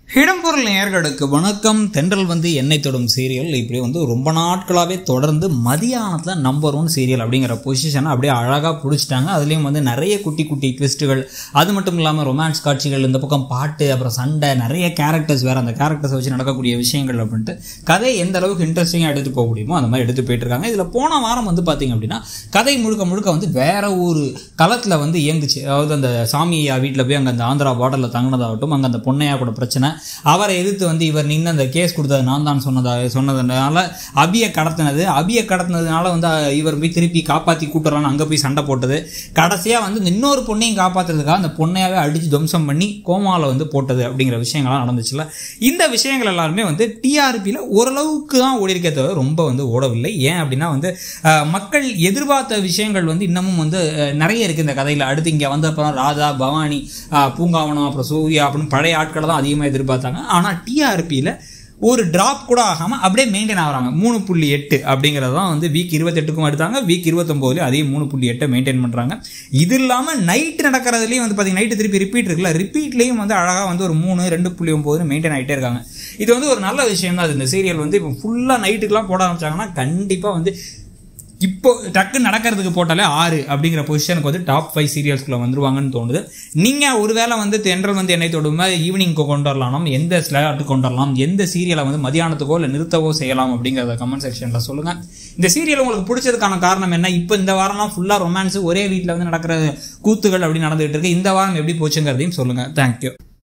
இடம்பொருள் நேயர்களுக்கு வணக்கம் தென்றல் வந்து எண்ணெய் தொடும் சீரியல் இப்படி வந்து ரொம்ப நாட்களாகவே தொடர்ந்து மதியானத்தில் நம்பர் ஒன் சீரியல் அப்படிங்கிற பொசிஷனை அப்படியே அழகாக பிடிச்சிட்டாங்க அதுலேயும் வந்து நிறைய குட்டி குட்டி ட்விஸ்ட்டுகள் அது மட்டும் இல்லாமல் ரொமான்ஸ் காட்சிகள் இந்த பக்கம் பாட்டு அப்புறம் சண்டை நிறைய கேரக்டர்ஸ் வேறு அந்த கேரக்டர்ஸை வச்சு நடக்கக்கூடிய விஷயங்கள் அப்படின்ட்டு கதை எந்த அளவுக்கு இன்ட்ரெஸ்டிங்காக எடுத்து போக முடியுமோ அந்த மாதிரி எடுத்து போயிட்டு இருக்காங்க இதில் போன வாரம் வந்து பார்த்தீங்க அப்படின்னா கதை முழுக்க முழுக்க வந்து வேற ஒரு களத்தில் வந்து இயங்குச்சு அதாவது அந்த சாமியா வீட்டில் போய் அங்கே அந்த ஆந்திரா பார்டரில் தங்கினதாகட்டும் அங்கே அந்த பொன்னையா கூட பிரச்சனை அவரை எதிர்த்து வந்து இவர் நின்று அந்த கேஸ் கொடுத்தது நான் தான் சொன்னதா சொன்னதுனால அபியை கடத்தினது அபியை கடத்தினதுனால வந்து அஹ், இவர் போய் திருப்பி காப்பாற்றி கூட்டுறான்னு அங்கே போய் சண்டை போட்டது கடைசியாக வந்து இந்த இன்னொரு பொண்ணையும் காப்பாற்றுறதுக்காக அந்த பொண்ணையாவே அடித்து துவம்சம் பண்ணி கோமாவில் வந்து போட்டது அப்படிங்கிற விஷயங்கள்லாம் நடந்துச்சுல இந்த விஷயங்கள் எல்லாருமே வந்து டிஆர்பியில் ஓரளவுக்கு தான் ஓடி இருக்கே தவிர ரொம்ப வந்து ஓடவில்லை ஏன் அப்படின்னா வந்து அஹ், மக்கள் எதிர்பார்த்த விஷயங்கள் வந்து இன்னமும் வந்து அஹ், நிறைய இருக்குது இந்த கதையில் அடுத்து இங்கே வந்த அப்புறம் ராதா பவானி அஹ், பூங்காவனம் அப்புறம் சூர்யா அப்படின்னு பழைய ஆட்களை தான் அதிகமாக எதிர்பார்த்தாங்க ஆனால் டிஆர்பியில் ஒரு டிராப் கூட ஆகாமல் அப்படியே மெயின்டைன் ஆகுறாங்க மூணு புள்ளி எட்டு அப்படிங்கிறது தான் வந்து வீக் இருபத்தெட்டுக்கும் எடுத்தாங்க வீக் இருபத்தொம்போதுலேயும் அதே மூணு புள்ளி எட்டை மெயின்டைன் பண்ணுறாங்க இது இல்லாமல் நைட்டு நடக்கிறதுலையும் வந்து பார்த்தீங்கன்னா நைட்டு திருப்பி ரிப்பீட் இருக்குல்ல ரிப்பீட்லேயும் வந்து அழகாக வந்து ஒரு மூணு ரெண்டு புள்ளி ஒம்போதுன்னு மெயின்டைன் ஆகிட்டே இருக்காங்க இது வந்து ஒரு நல்ல விஷயம் தான் அது இந்த சீரியல் வந்து இப்போ ஃபுல்லாக நைட்டுக்கெலாம் போட ஆரம்பிச்சாங்கன்னா கண்டிப்பாக வந்து இப்போ டக்கு நடக்கிறதுக்கு போட்டாலே ஆறு அப்படிங்கிற பொசிஷனுக்கு வந்து டாப் ஃபைவ் சீரியல்ஸ்குள்ள வந்துருவாங்கன்னு தோணுது நீங்கள் ஒருவேளை வந்து தென்றல் வந்து என்னை தொடுமா ஈவினிங்க்கு கொண்டு வரலாம் எந்த ஸ்லாட்டுக்கு கொண்டு வரலாம் எந்த சீரியலை வந்து மதியானத்துக்கோ இல்லை நிறுத்தவோ செய்யலாம் அப்படிங்கிறத கமெண்ட் செக்ஷனில் சொல்லுங்கள் இந்த சீரியல் உங்களுக்கு பிடிச்சதுக்கான காரணம் என்ன இப்போ இந்த வாரம்லாம் ஃபுல்லாக ரொமான்ஸ் ஒரே வீட்டில் வந்து நடக்கிற கூத்துகள் அப்படி நடந்துகிட்டு இருக்கு இந்த வாரம் எப்படி போச்சுங்கிறதையும் சொல்லுங்கள் தேங்க்யூ